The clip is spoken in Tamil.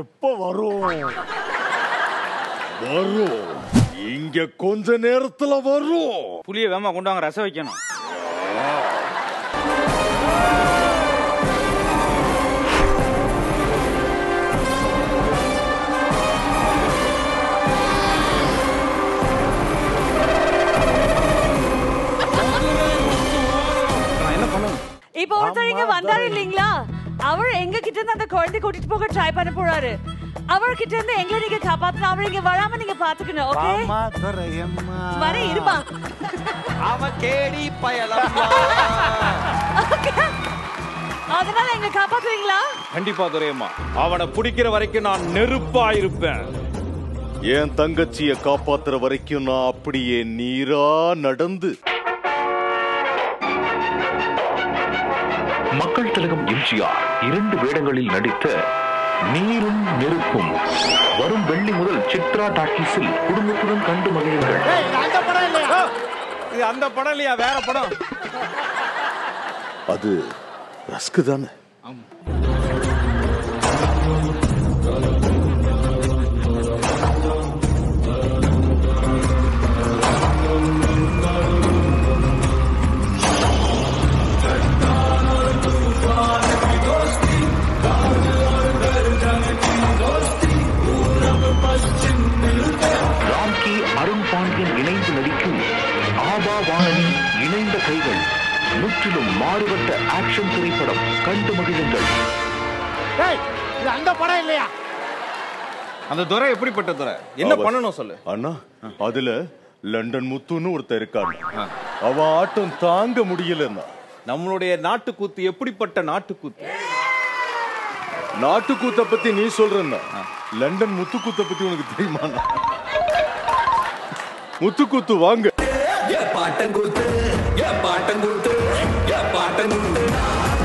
எப்ப வரும் வரும் இங்க கொஞ்ச நேரத்துல வரும் புளிய வேமா கொண்டு வாங்க ரசம் வைக்கணும் நான் என்ன பண்ணணும் இப்போ ஒருத்தர் இங்க வந்தாரு இல்லீங்களா அவர் எங்க கிட்ட இருந்து அந்த குழந்தை கூட்டிட்டு போக ட்ரை பண்ண போறாரு அவர்கிட்ட இருந்து எங்களை நீங்க காப்பாத்தணும் அவர் இங்க வராம நீங்க பாத்துக்கணும் ஓகே அம்மா துறையம்மா வர இருப்பா அவன் கேடி பயலம்மா அதனால எங்க காப்பாத்துவீங்களா கண்டிப்பா துரையம்மா அவனை பிடிக்கிற வரைக்கும் நான் நெருப்பா இருப்பேன் என் தங்கச்சிய காப்பாத்துற வரைக்கும் நான் அப்படியே நீரா நடந்து மக்கள் திலகம் எம்ஜிஆர் இரண்டு வேடங்களில் நடித்த நீரும் நெருப்பும் வரும் வெள்ளி முதல் சித்ரா டாக்கீஸில் குடும்பத்துடன் கண்டு மகிழுங்கள் ஏய், இது அந்த படம் இல்லையா இது அந்த படம் இல்லையா வேற படம் அது ரஸ்க்கு தானே ராம்கி அருண் பாண்டியன் இணைந்து நடிக்கும் ஆபா வாணனி இணைந்த கைகள் முற்றிலும் மாறுபட்ட ஆக்ஷன் திரைப்படம் கண்டு மகிழுங்கள் ஏய், இது அந்த படம் இல்லையா அந்த துரை எப்படிப்பட்ட துரை என்ன அவ- பண்ணணும் சொல்லு அண்ணா அதுல லண்டன் முத்துன்னு ஒருத்தன் இருக்கான் அவன் ஆட்டம் தாங்க முடியலன்னா நம்மளுடைய நாட்டுக்கூத்து எப்படிப்பட்ட நாட்டுக்கூத்து நாட்டுக்கூத்த பத்தி நீ சொல்றன்னா லண்டன் முத்துக்கூத்த பத்தி உனக்கு தெரியுமா முத்துக்கூத்து வாங்க பாட்டன் கூத்து பாட்டன் கூத்து பாட்டன் கூத்து